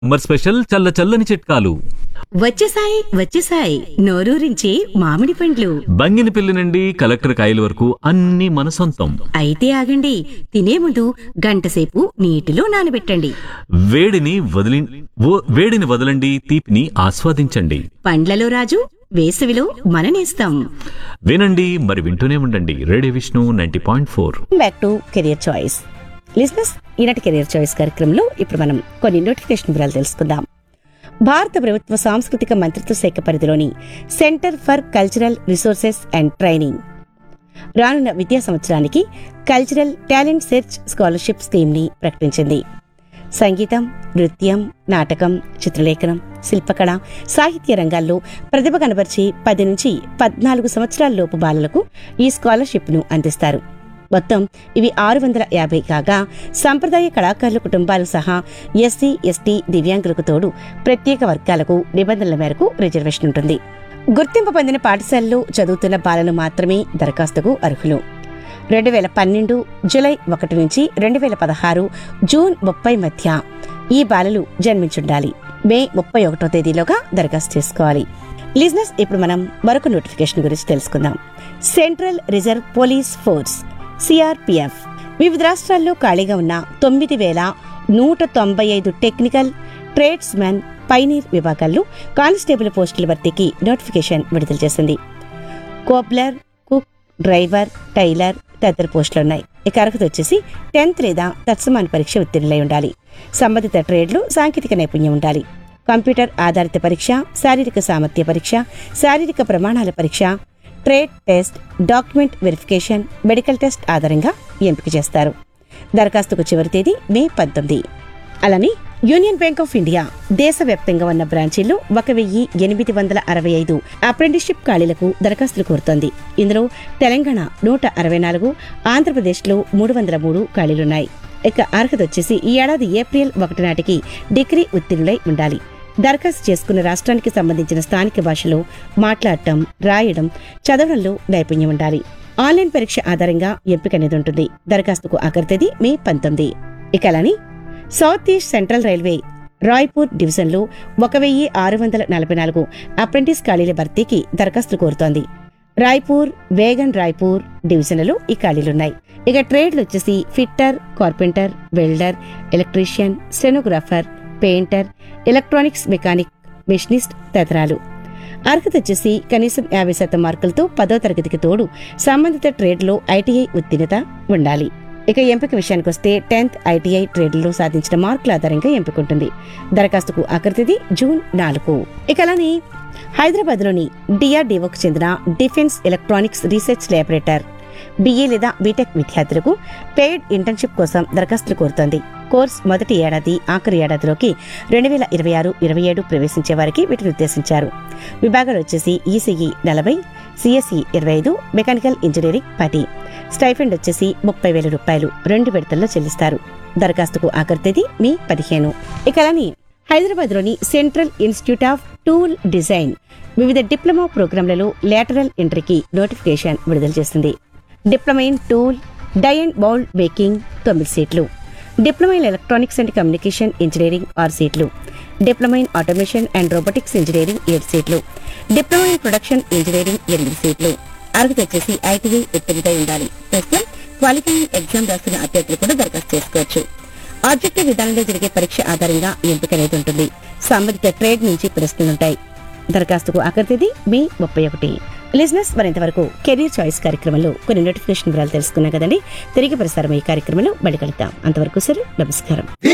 summer special చల్ల చల్లని చిట్కాలు వచ్చేసాయి వచ్చేసాయి నోరూరించే మామిడి పండ్లు బంగిని పిల్లి నుండి కలెక్టర్ కాయల వరకు అన్ని మన సొంతం అయితే ఆగండి తినే ముందు గంటసేపు నీటిలో నానబెట్టండి వేడిని వదిలి ఓ- వేడిని వదలండి తీపిని ఆస్వాదించండి పండ్లలో రాజు వేసవిలో మననేస్తాం వినండి మరి వింటూనే ఉండండి radio Vishnu ninety point four back to career choice లిజినెస్ ఈనాటి కెరియర్ చాయిస్ కార్యక్రమంలో ఇప్పుడు మనం కొన్ని నోటిఫికేషన్ వివరాలు తెలుసుకుందాం భారత ప్రభుత్వ సాంస్కృతిక మంత్రిత్వ శాఖ పరిధిలోని centre for cultural resources and training రానున్న విద్యా సంవత్సరానికి cultural talent search scholarship scheme ని ప్రకటించింది సంగీతం నృత్యం నాటకం చిత్రలేఖనం శిల్పకళ సాహిత్య రంగాల్లో ప్రతిభ కనబర్చి పది నుంచి పద్నాలుగు సంవత్సరాల లోపు బాలలకు ఈ స్కాలర్షిప్ ను అందిస్తారు మొత్తం ఇవి ఆరు వందల యాభై కాగా సంప్రదాయ కళాకారుల కుటుంబాలు సహా ఎస్సీ ఎస్టీ దివ్యాంగులకు తోడు ప్రత్యేక వర్గాలకు నిబంధనల మేరకు రిజర్వేషన్ ఉంటుంది గుర్తింపు పొందిన పాఠశాలలో చదువుతున్న బాలలు మాత్రమే దరఖాస్తుకు అర్హులు రెండు వేల పన్నెండు జులై ఒకటి నుంచి రెండు వేల పదహారు జూన్ ముప్పై మధ్య ఈ బాలలు జన్మించుండాలి మే ముప్పై ఒకటో తేదీలోగా దరఖాస్తు చేసుకోవాలి లిజినెస్ ఇప్పుడు మనం మరొక నోటిఫికేషన్ గురించి తెలుసుకుందాం central reserve police force CRPF వివిధ రాష్ట్రాల్లో ఖాళీగా ఉన్న తొమ్మిది వేల నూట తొంభై ఐదు టెక్నికల్ ట్రేడ్స్ మ్యాన్ పైనీర్ విభాగాల్లో కానిస్టేబుల్ పోస్టుల భర్తీకి నోటిఫికేషన్ విడుదల చేసింది కోప్లర్ కుక్ డ్రైవర్ టైలర్ తదితర పోస్టులున్నాయి ఇక అర్హత వచ్చేసి టెన్త్ లేదా తత్సమాన పరీక్ష ఉత్తీర్ణులై ఉండాలి సంబంధిత ట్రేడ్లో సాంకేతిక నైపుణ్యం ఉండాలి కంప్యూటర్ ఆధారిత పరీక్ష శారీరక సామర్థ్య పరీక్ష శారీరక ప్రమాణాల పరీక్ష trade test document verification medical test ఆధారంగా ఎంపిక చేస్తారు దరఖాస్తుకు చివరి తేదీ మే పంతొమ్మిది అలానే యూనియన్ బ్యాంక్ ఆఫ్ ఇండియా దేశవ్యాప్తంగా ఉన్న బ్రాంచీల్లో ఒక వెయ్యి ఎనిమిది వందల అరవై ఐదు అప్రెంటిస్షిప్ ఖాళీలకు దరఖాస్తులు కోరుతోంది ఇందులో తెలంగాణ నూట అరవై నాలుగు ఆంధ్రప్రదేశ్లో మూడు వందల మూడు ఖాళీలున్నాయి ఇక అర్హత వచ్చేసి ఈ ఏడాది ఏప్రిల్ ఒకటి నాటికి డిగ్రీ ఉత్తీర్ణులై ఉండాలి దరఖాస్తు చేసుకున్న రాష్ట్రానికి సంబంధించిన స్థానిక భాషలో మాట్లాడటం రాయడం చదవడంలో నైపుణ్యం ఉండాలి ఆన్లైన్ పరీక్ష ఆధారంగా ఎంపిక అనేది ఉంటుంది దరఖాస్తుకు ఆఖరి తేదీ మే పంతొమ్మిది ఇక అలానే south east central railway Raipur డివిజన్లో ఒక వెయ్యి ఆరు వందల నలభై నాలుగు అప్రెంటిస్ ఖాళీల భర్తీకి దరఖాస్తులు కోరుతోంది రాయ్పూర్ వేగన్ రాయ్పూర్ డివిజన్లలో ఈ ఖాళీలున్నాయి ఇక ట్రేడ్లు వచ్చేసి fitter carpenter welder electrician stenographer painter electronics mechanic machinist తదితరాలు అర్హత వచ్చేసి కనీసం యాభై శాతం మార్కులతో పదో తరగతికి తోడు సంబంధిత ట్రేడ్లో ఐటీఐ ఉత్తీర్ణత ఉండాలి ఇక ఎంపిక విషయానికి వస్తే టెన్త్ ఐటీఐ ట్రేడ్లలో సాధించిన మార్కుల ఆధారంగా ఎంపిక ఉంటుంది దరఖాస్తుకు ఆఖరి తేదీ జూన్ నాలుగు ఇక అలానే హైదరాబాద్లోని డిఆర్డీఓకు చెందిన defence electronics research laboratory BA లేదా బీటెక్ విద్యార్థులకు పెయిడ్ ఇంటర్న్షిప్ కోసం దరఖాస్తులు కోరుతోంది కోర్స్ మొదటి ఏడాది ఆఖరి ఏడాదిలోకి రెండు వేల ఇరవై ఆరు ఇరవై ఏడు ప్రవేశించే వారికి వీటిని ఉద్దేశించారు విభాగాలు వచ్చేసి ఈసీఈ నలభై సిఎస్ఈ ఇరవై ఐదు మెకానికల్ ఇంజనీరింగ్ పది స్టైఫండ్ వచ్చేసి ముప్పై వేల రూపాయలు రెండు విడతల్లో చెల్లిస్తారు దరఖాస్తుకు ఆఖరి తేదీ మే పదిహేను ఇక అలానే హైదరాబాద్లోని central institute of tool design వివిధ డిప్లొమా ప్రోగ్రాంలలో లేటరల్ ఎంట్రీకి నోటిఫికేషన్ విడుదల చేసింది diploma in tool die and బౌల్ మేకింగ్ తొమ్మిది సీట్లు diploma in electronics and communication engineering ఆరు సీట్లు diploma in automation and robotics engineering ఏడు సీట్లు డిప్లొమా ఇన్ ప్రొడక్షన్ ఇంజనీరింగ్ ఎనిమిది సీట్లు అర్హత వచ్చేసి ఐటీఐ ఉత్తీర్ణులై ఉండాలి ప్రస్తుతం క్వాలిఫైయింగ్ ఎగ్జామ్ రాస్తున్న అభ్యర్థులు కూడా దరఖాస్తు చేసుకోవచ్చు ఆబ్జెక్టివ్ విధానంలో జరిగే పరీక్ష ఆధారంగా ఎంపిక అనేది ఉంటుంది సంబంధిత ట్రేడ్ నుంచి ప్రశ్నలుంటాయి దరఖాస్తుకు ఆఖరి తేదీ మే ముప్పై ఒకటి లిజినెస్ మరింతవరకు కెరీర్ చాయిస్ కార్యక్రమంలో కొన్ని నోటిఫికేషన్ వివరాలు తెలుసుకున్నాం కదండి తిరిగి ప్రసారం ఈ కార్యక్రమంలో బడి కలుద్దాం అంతవరకు సరే నమస్కారం